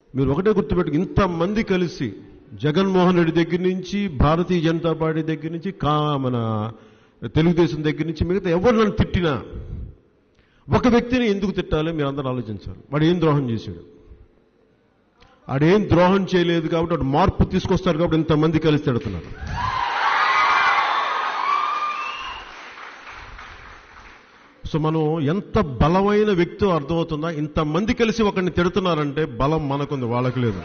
మీరు ఒకటే గుర్తుపెట్టు ఇంతమంది కలిసి జగన్మోహన్ రెడ్డి దగ్గర నుంచి భారతీయ జనతా పార్టీ దగ్గర నుంచి కా మన తెలుగుదేశం దగ్గర నుంచి మిగతా ఎవరు నన్ను తిట్టినా ఒక వ్యక్తిని ఎందుకు తిట్టాలో మీరు అందరూ ఆలోచించాలి వాడు ఏం ద్రోహం చేశాడు ఆడేం ద్రోహం చేయలేదు కాబట్టి వాడు మార్పు తీసుకొస్తారు కాబట్టి ఇంతమంది కలిసి తిడుతున్నారు సో మనం ఎంత బలమైన వ్యక్తో అర్థమవుతుందా ఇంతమంది కలిసి ఒకరిని తిడుతున్నారంటే బలం మనకుంది వాళ్ళకి లేదు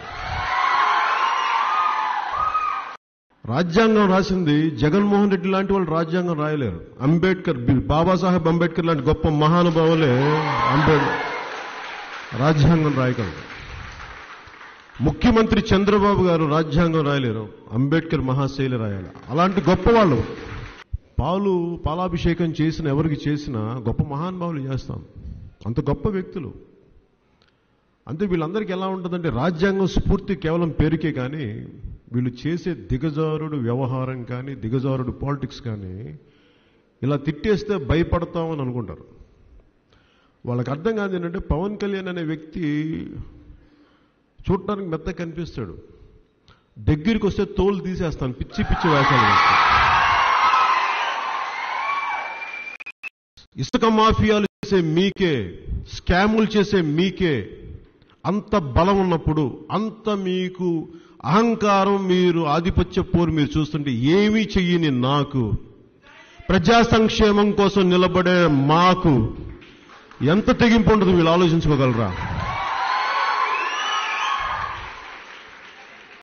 రాజ్యాంగం రాసింది జగన్మోహన్ రెడ్డి లాంటి వాళ్ళు రాజ్యాంగం రాయలేరు అంబేద్కర్ బి- బాబాసాహెబ్ అంబేద్కర్ లాంటి గొప్ప మహానుభావులే అంబేద్కర్ రాజ్యాంగం రాయగలరు ముఖ్యమంత్రి చంద్రబాబు గారు రాజ్యాంగం రాయలేరు అంబేద్కర్ మహాశైలి రాయాలి అలాంటి గొప్ప వాళ్ళు పాలు పాలాభిషేకం చేసిన ఎవరికి చేసినా గొప్ప మహానుభావులు చేస్తాం అంత గొప్ప వ్యక్తులు అంతే వీళ్ళందరికీ ఎలా ఉంటుందంటే రాజ్యాంగం స్ఫూర్తి కేవలం పేరుకే కానీ వీళ్ళు చేసే దిగజారుడు వ్యవహారం కానీ దిగజారుడు పాలిటిక్స్ కానీ ఇలా తిట్టేస్తే భయపడతామని అనుకుంటారు వాళ్ళకి అర్థం కాదు ఏంటంటే పవన్ కళ్యాణ్ అనే వ్యక్తి చూడటానికి మెత్తగా కనిపిస్తాడు దగ్గరికి వస్తే తోలు తీసేస్తాను పిచ్చి పిచ్చి వేషాలు వేస్తాను ఇసుక మాఫియాలు చేసే మీకే స్కాములు చేసే మీకే అంత బలం ఉన్నప్పుడు అంత మీకు అహంకారం మీరు ఆధిపత్య పోరు మీరు చూస్తుంటే ఏమీ చెయ్యని నాకు ప్రజా సంక్షేమం కోసం నిలబడే మాకు ఎంత తెగింపు ఉండదు వీళ్ళు ఆలోచించుకోగలరా